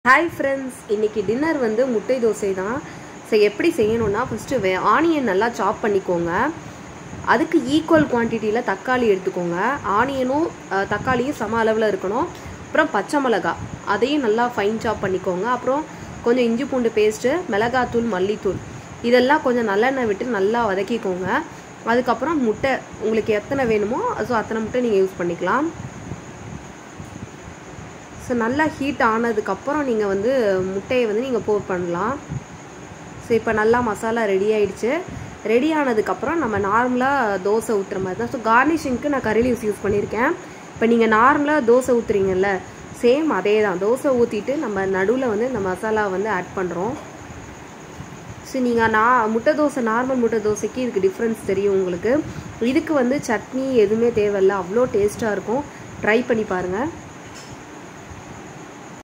hi friends இன்னைக்கு dinner வந்து முட்டை தோசை தான் ஸோ எப்படி செய்யணும்னா ஃபஸ்ட்டு வே ஆனியன் நல்லா சாப் பண்ணிக்கோங்க அதுக்கு ஈக்குவல் குவான்டிட்டியில் தக்காளி எடுத்துக்கோங்க ஆனியனும் அஹ், தக்காளியும் சம அளவில் இருக்கணும் அப்புறம் பச்சை மிளகா அதையும் நல்லா ஃபைன் சாப் பண்ணிக்கோங்க அப்புறம் கொஞ்சம் இஞ்சி பூண்டு பேஸ்ட்டு மிளகாத்தூள் மல்லித்தூள் இதெல்லாம் கொஞ்சம் நல்லெண்ணெய் விட்டு நல்லா வதக்கிக்கோங்க அதுக்கப்புறம் முட்டை உங்களுக்கு எத்தனை வேணுமோ ஸோ அத்தனை முட்டை நீங்கள் யூஸ் பண்ணிக்கலாம் ஸோ நல்லா ஹீட் ஆனதுக்கப்புறம் நீங்கள் வந்து முட்டையை வந்து நீங்கள் போர் பண்ணலாம் ஸோ இப்போ நல்லா மசாலா ரெடி ஆயிடுச்சு ரெடி ஆனதுக்கப்புறம் நம்ம நார்மலாக தோசை ஊற்றுற மாதிரி தான் ஸோ கார்னிஷிங்க்கு நான் கறி லீவ்ஸ் யூஸ் பண்ணியிருக்கேன் இப்போ நீங்கள் நார்மலாக தோசை ஊற்றுறீங்கல்ல சேம் அதே தான் தோசை ஊற்றிட்டு நம்ம நடுவில் வந்து இந்த மசாலா வந்து ஆட் பண்ணுறோம் ஸோ நீங்கள் நான் முட்டை தோசை நார்மல் முட்டை தோசைக்கு இதுக்கு டிஃப்ரென்ஸ் தெரியும் உங்களுக்கு இதுக்கு வந்து சட்னி எதுவுமே தேவையில்ல அவ்வளோ டேஸ்ட்டாக இருக்கும் ட்ரை பண்ணி பாருங்கள்